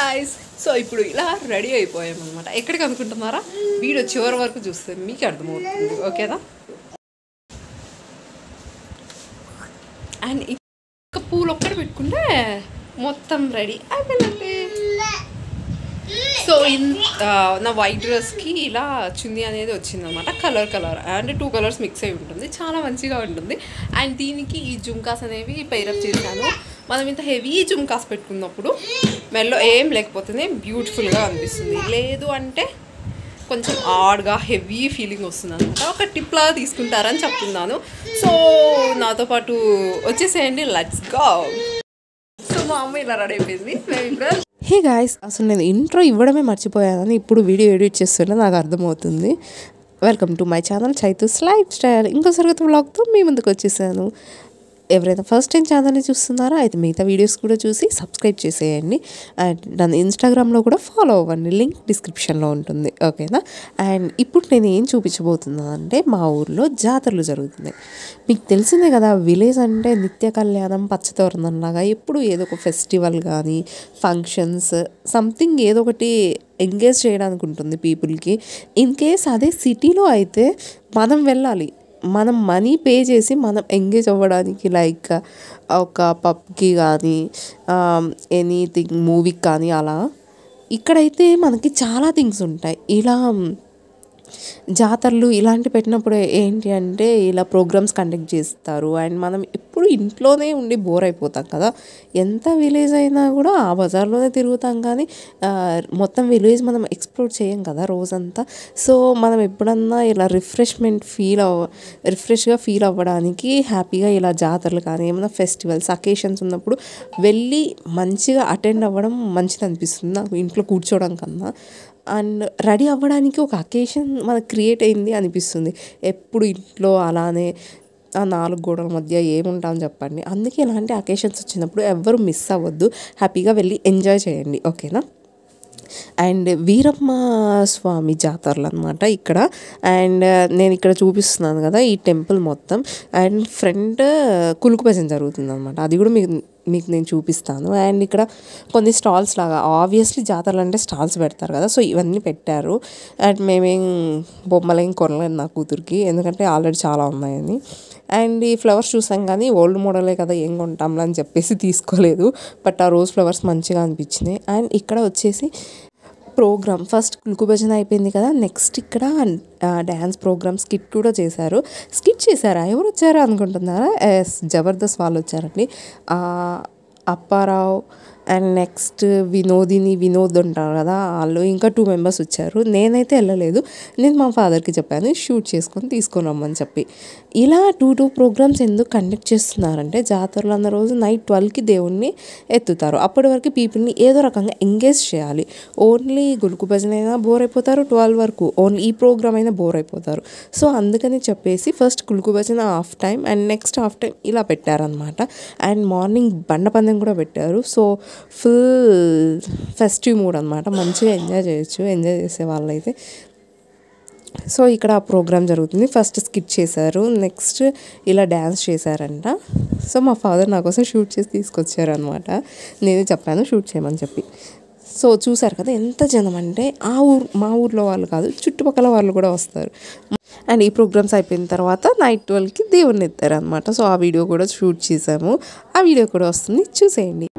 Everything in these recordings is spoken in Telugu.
గాయస్ సో ఇప్పుడు ఇలా రెడీ అయిపోయాం అనమాట ఎక్కడికి అనుకుంటున్నారా వీడియో చివరి వరకు చూస్తే మీకు అర్థమవుతుంది ఓకేనా అండ్ ఇంకా పూలు ఒక్కటి పెట్టుకుంటే మొత్తం రెడీ అయిపోయినట్టే సో ఇన్ ఆ, నా వైట్ డ్రెస్కి ఇలా చున్నీ అనేది వచ్చిందనమాట colour colour and two colours mix అయి ఉంటుంది చాలా మంచిగా ఉంటుంది అండ్ దీనికి ఈ జుమ్కాస్ అనేవి పైరప్ చేశాను మనం ఇంత హెవీ జుమ్కాస్ పెట్టుకున్నప్పుడు మెల్లో ఏం లేకపోతేనే బ్యూటిఫుల్గా అనిపిస్తుంది లేదు అంటే కొంచెం ఆడ్గా హెవీ ఫీలింగ్ వస్తుంది అనమాట ఒక టిప్ లాగా తీసుకుంటారని చెప్తున్నాను సో నాతో పాటు వచ్చేసేయండి లెట్స్ గో సో మా అమ్మ ఇలా రెడీ అయిపోయింది మేము ఇప్పుడు హే గాయస్ అసలు నేను ఇంట్రో ఇవ్వడమే మర్చిపోయానని ఇప్పుడు వీడియో ఎడిట్ చేస్తుంటే నాకు అర్థమవుతుంది welcome to my channel Chaitu's life style ఇంకో సరగతి వ్లాగ్తో మీ ముందుకు వచ్చేసాను ఎవరైనా ఫస్ట్ టైం ఛానల్ని చూస్తున్నారో అయితే మిగతా వీడియోస్ కూడా చూసి సబ్స్క్రైబ్ చేసేయండి అండ్ నన్ను ఇన్స్టాగ్రామ్లో కూడా ఫాలో అవ్వండి లింక్ డిస్క్రిప్షన్లో ఉంటుంది ఓకేనా అండ్ ఇప్పుడు నేను ఏం చూపించబోతున్నాను అంటే మా ఊర్లో జాతరలు జరుగుతున్నాయి మీకు తెలిసిందే కదా విలేజ్ అంటే నిత్య కళ్యాణం పచ్చతోరణంలాగా ఎప్పుడు ఏదో ఒక ఫెస్టివల్ కానీ ఫంక్షన్స్ సంథింగ్ ఏదో ఒకటి ఎంగేజ్ చేయడానికి ఉంటుంది పీపుల్కి ఇన్ కేస్ అదే సిటీలో అయితే మనం వెళ్ళాలి మనం మనీ పే చేసి మనం ఎంగేజ్ అవ్వడానికి లైక్ ఒక పబ్కి కానీ ఎనీథింగ్ మూవీకి కానీ అలా ఇక్కడైతే మనకి చాలా థింగ్స్ ఉంటాయి ఇలా జాతరలు ఇలాంటి పెట్టినప్పుడు ఏంటి అంటే ఇలా ప్రోగ్రామ్స్ కండక్ట్ చేస్తారు అండ్ మనం ఎప్పుడు ఇంట్లోనే ఉండి బోర్ అయిపోతాం కదా ఎంత విలేజ్ అయినా కూడా ఆ బజార్లోనే తిరుగుతాం కానీ ఆ, మొత్తం విలేజ్ మనం ఎక్స్ప్లోర్ చేయం కదా రోజంతా సో మనం ఎప్పుడన్నా ఇలా రిఫ్రెష్మెంట్ ఫీల్ అవ్వ రిఫ్రెష్గా ఫీల్ అవ్వడానికి హ్యాపీగా ఇలా జాతరలు కానీ ఏమైనా ఫెస్టివల్స్ అకేషన్స్ ఉన్నప్పుడు వెళ్ళి మంచిగా అటెండ్ అవ్వడం మంచిది అనిపిస్తుంది నాకు ఇంట్లో కూర్చోవడం కన్నా అండ్ రెడీ అవ్వడానికి ఒక అకేషన్ మనకు క్రియేట్ అయింది అనిపిస్తుంది ఎప్పుడు ఇంట్లో అలానే ఆ నాలుగు గోడల మధ్య ఏముంటాం చెప్పండి అందుకే ఇలాంటి అకేషన్స్ వచ్చినప్పుడు ఎవ్వరు మిస్ అవ్వద్దు హ్యాపీగా వెళ్ళి ఎంజాయ్ చేయండి ఓకేనా అండ్ వీరమ్మ స్వామి జాతరలు అనమాట ఇక్కడ అండ్ నేను ఇక్కడ చూపిస్తున్నాను కదా ఈ టెంపుల్ మొత్తం అండ్ ఫ్రంట్ కులుకు భజన జరుగుతుంది అనమాట అది కూడా మీకు మీకు నేను చూపిస్తాను అండ్ ఇక్కడ కొన్ని స్టాల్స్ లాగా ఆబ్వియస్లీ జాతరలు అంటే స్టాల్స్ పెడతారు కదా సో ఇవన్నీ పెట్టారు అండ్ మేమేం బొమ్మలేం కొనలేదు నా కూతురికి ఎందుకంటే ఆల్రెడీ చాలా ఉన్నాయని అండ్ ఈ ఫ్లవర్స్ చూసాం కానీ ఓల్డ్ మోడలే కదా ఏం కొంటాంలే అని చెప్పేసి తీసుకోలేదు బట్ ఆ రోజ్ ఫ్లవర్స్ మంచిగా అనిపించినాయి అండ్ ఇక్కడ వచ్చేసి ప్రోగ్రామ్ ఫస్ట్ కులుకు భజన అయిపోయింది కదా నెక్స్ట్ ఇక్కడ డ్యాన్స్ ప్రోగ్రామ్ స్కిట్ కూడా చేశారు స్కిట్ చేశారా ఎవరు వచ్చారా అనుకుంటున్నారా ఎస్ జబర్దస్త్ వాళ్ళు వచ్చారండి ఆ, అప్పారావు అండ్ నెక్స్ట్ వినోదిని వినోద్ ఉంటారు కదా వాళ్ళు ఇంకా టూ మెంబర్స్ వచ్చారు నేనైతే వెళ్ళలేదు నేను మా ఫాదర్కి చెప్పాను షూట్ చేసుకొని తీసుకొని రమ్మని చెప్పి ఇలా టూ టూ ప్రోగ్రామ్స్ ఎందుకు కండక్ట్ చేస్తున్నారంటే జాతరలు అన్న రోజు నైట్ ట్వెల్వ్కి దేవుణ్ణి ఎత్తుతారు అప్పటి వరకు పీపుల్ని ఏదో రకంగా ఎంగేజ్ చేయాలి ఓన్లీ గులుకు భజన అయినా బోర్ అయిపోతారు ట్వెల్వ్ వరకు ఓన్లీ ఈ ప్రోగ్రామ్ అయినా బోర్ అయిపోతారు సో అందుకని చెప్పేసి ఫస్ట్ కులుకు భజన half time and next half time ఇలా పెట్టారనమాట అండ్ మార్నింగ్ బండ పందెం కూడా పెట్టారు సో ఫుల్ ఫెస్టివ్ మూడ్ అనమాట మంచిగా ఎంజాయ్ చేయొచ్చు ఎంజాయ్ చేసే వాళ్ళైతే సో ఇక్కడ ఆ ప్రోగ్రామ్ జరుగుతుంది ఫస్ట్ స్కిట్ చేశారు నెక్స్ట్ ఇలా డ్యాన్స్ చేశారంట సో మా ఫాదర్ నా కోసం షూట్ చేసి తీసుకొచ్చారనమాట నేను చెప్పాను షూట్ చేయమని చెప్పి సో చూసారు కదా ఎంత జనం అంటే ఆ ఊరు మా ఊర్లో వాళ్ళు కాదు చుట్టుపక్కల వాళ్ళు కూడా వస్తారు అండ్ ఈ ప్రోగ్రామ్స్ అయిపోయిన తర్వాత నైట్ ట్వెల్వ్కి దేవుణ్ణి ఎత్తారనమాట సో ఆ వీడియో కూడా షూట్ చేసాము ఆ వీడియో కూడా వస్తుంది చూసేయండి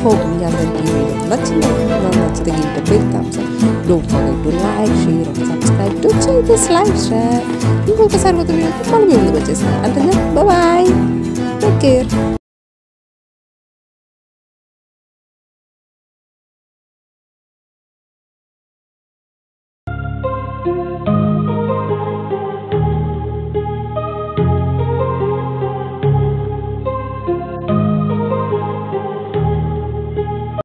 హోప్ మీ అందరికీ ఈ వీడియో నచ్చింది అనుకుంటున్నాను నచ్చితే గిట్ట big thumbs don't forget to like share and subscribe to Chaitu's life style ఇంకొకసారి కొత్త వీడియోతో మళ్ళీ మీ ముందుకు వచ్చేసాను అంటే బాయ్ టేక్ కేర్